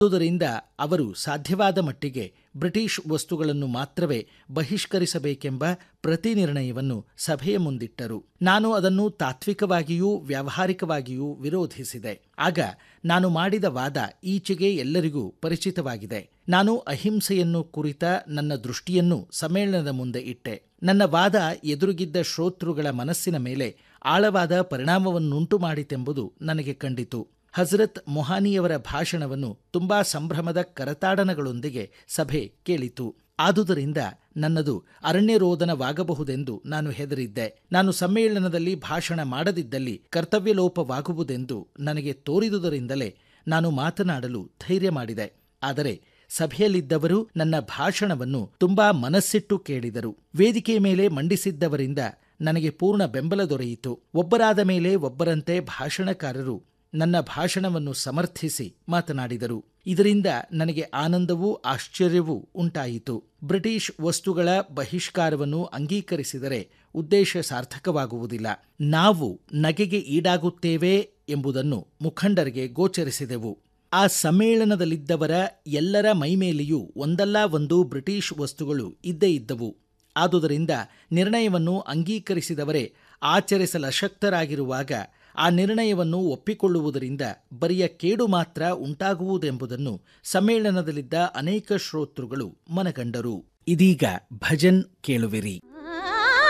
ಆದುದರಿಂದ ಅವರು ಸಾಧ್ಯವಾದ ಮಟ್ಟಿಗೆ ಬ್ರಿಟಿಷ್ ವಸ್ತುಗಳನ್ನು ಮಾತ್ರವೇ ಬಹಿಷ್ಕರಿಸಬೇಕೆಂಬ ಪ್ರತಿ ನಿರ್ಣಯವನ್ನು ಸಭೆಯ ಮುಂದಿಟ್ಟರು ನಾನು ಅದನ್ನು ತಾತ್ವಿಕವಾಗಿಯೂ ವ್ಯಾವಹಾರಿಕವಾಗಿಯೂ ವಿರೋಧಿಸಿದೆ ಆಗ ನಾನು ಮಾಡಿದ ವಾದ ಈಚೆಗೆ ಎಲ್ಲರಿಗೂ ಪರಿಚಿತವಾಗಿದೆ ನಾನು ಅಹಿಂಸೆಯನ್ನು ಕುರಿತ ನನ್ನ ದೃಷ್ಟಿಯನ್ನು ಸಮ್ಮೇಳನದ ಮುಂದೆ ಇಟ್ಟೆ ನನ್ನ ವಾದ ಎದುರುಗಿದ್ದ ಶ್ರೋತೃಗಳ ಮನಸ್ಸಿನ ಮೇಲೆ ಆಳವಾದ ಪರಿಣಾಮವನ್ನುಂಟು ಮಾಡಿತೆಂಬುದು ನನಗೆ ಕಂಡಿತು ಹಜರತ್ ಮೊಹಾನಿಯವರ ಭಾಷಣವನ್ನು ತುಂಬಾ ಸಂಭ್ರಮದ ಕರತಾಡನಗಳೊಂದಿಗೆ ಸಭೆ ಕೇಳಿತು ಆದುದರಿಂದ ನನ್ನದು ಅರಣ್ಯರೋದನವಾಗಬಹುದೆಂದು ನಾನು ಹೆದರಿದ್ದೆ ನಾನು ಸಮ್ಮೇಳನದಲ್ಲಿ ಭಾಷಣ ಮಾಡದಿದ್ದಲ್ಲಿ ಕರ್ತವ್ಯಲೋಪವಾಗುವುದೆಂದು ನನಗೆ ತೋರಿದುದರಿಂದಲೇ ನಾನು ಮಾತನಾಡಲು ಧೈರ್ಯ ಮಾಡಿದೆ ಆದರೆ ಸಭೆಯಲ್ಲಿದ್ದವರು ನನ್ನ ಭಾಷಣವನ್ನು ತುಂಬಾ ಮನಸ್ಸಿಟ್ಟು ಕೇಳಿದರು ವೇದಿಕೆಯ ಮೇಲೆ ಮಂಡಿಸಿದ್ದವರಿಂದ ನನಗೆ ಪೂರ್ಣ ಬೆಂಬಲ ದೊರೆಯಿತು ಒಬ್ಬರಾದ ಮೇಲೆ ಒಬ್ಬರಂತೆ ಭಾಷಣಕಾರರು ನನ್ನ ಭಾಷಣವನ್ನು ಸಮರ್ಥಿಸಿ ಮಾತನಾಡಿದರು ಇದರಿಂದ ನನಗೆ ಆನಂದವೂ ಆಶ್ಚರ್ಯವೂ ಉಂಟಾಯಿತು ಬ್ರಿಟಿಷ್ ವಸ್ತುಗಳ ಬಹಿಷ್ಕಾರವನ್ನು ಅಂಗೀಕರಿಸಿದರೆ ಉದ್ದೇಶ ಸಾರ್ಥಕವಾಗುವುದಿಲ್ಲ ನಾವು ನಗೆಗೆ ಈಡಾಗುತ್ತೇವೆ ಎಂಬುದನ್ನು ಮುಖಂಡರಿಗೆ ಗೋಚರಿಸಿದೆವು ಆ ಸಮ್ಮೇಳನದಲ್ಲಿದ್ದವರ ಎಲ್ಲರ ಮೈಮೇಲೆಯೂ ಒಂದಲ್ಲ ಒಂದು ಬ್ರಿಟಿಷ್ ವಸ್ತುಗಳು ಇದ್ದೇ ಇದ್ದವು ಆದುದರಿಂದ ನಿರ್ಣಯವನ್ನು ಅಂಗೀಕರಿಸಿದವರೇ ಆಚರಿಸಲಶಕ್ತರಾಗಿರುವಾಗ ಆ ನಿರ್ಣಯವನ್ನು ಒಪ್ಪಿಕೊಳ್ಳುವುದರಿಂದ ಬರಿಯ ಕೇಡು ಮಾತ್ರ ಉಂಟಾಗುವುದೆಂಬುದನ್ನು ಸಮ್ಮೇಳನದಲ್ಲಿದ್ದ ಅನೇಕ ಶ್ರೋತೃಗಳು ಮನಗಂಡರು ಇದೀಗ ಭಜನ್ ಕೇಳುವಿರಿ